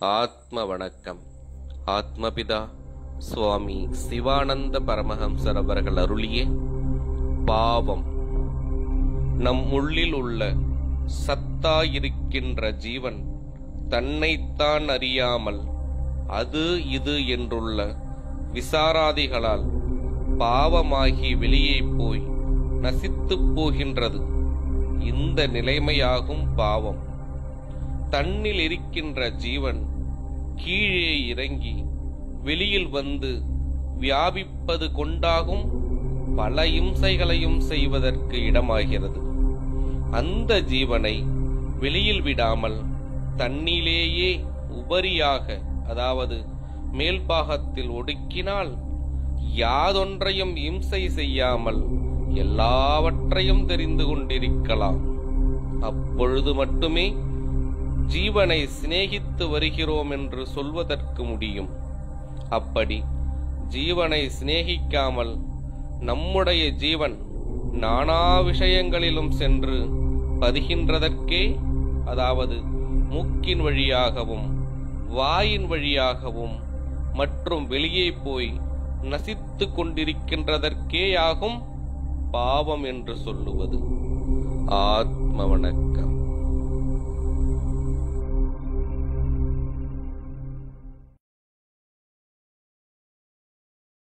ஆத்ம வணக்கம் ஆத்மபிதா சுவாமி சிவானந்த பரமஹம்சர் அவர்கள் அருளிய பாவம் நம் உள்ளில் உள்ள சத்தாயிருக்கின்ற ஜீவன் தன்னைத்தான் அறியாமல் அது இது என்றுள்ள விசாராதிகளால் பாவமாகி வெளியே போய் நசித்துப் போகின்றது இந்த நிலைமையாகும் பாவம் தன்னில் இருக்கின்ற ஜீவன் கீழே இறங்கி வெளியில் வந்து வியாபிப்பது கொண்டாகும் பல இம்சைகளையும் செய்வதற்கு இடமாகிறது அந்த ஜீவனை வெளியில் விடாமல் தன்னிலேயே உபரியாக அதாவது மேல்பாகத்தில் ஒடுக்கினால் யாதொன்றையும் இம்சை செய்யாமல் எல்லாவற்றையும் தெரிந்து கொண்டிருக்கலாம் அப்பொழுது மட்டுமே ஜீவனை சிநேகித்து வருகிறோம் என்று சொல்வதற்கு முடியும் அப்படி ஜீவனை சிநேகிக்காமல் நம்முடைய ஜீவன் நானா விஷயங்களிலும் சென்று பதிகின்றதற்கே அதாவது மூக்கின் வழியாகவும் வாயின் வழியாகவும் மற்றும் வெளியே போய் நசித்து கொண்டிருக்கின்றதற்கேயாகும் பாவம் என்று சொல்லுவது ஆத்ம வணக்கம்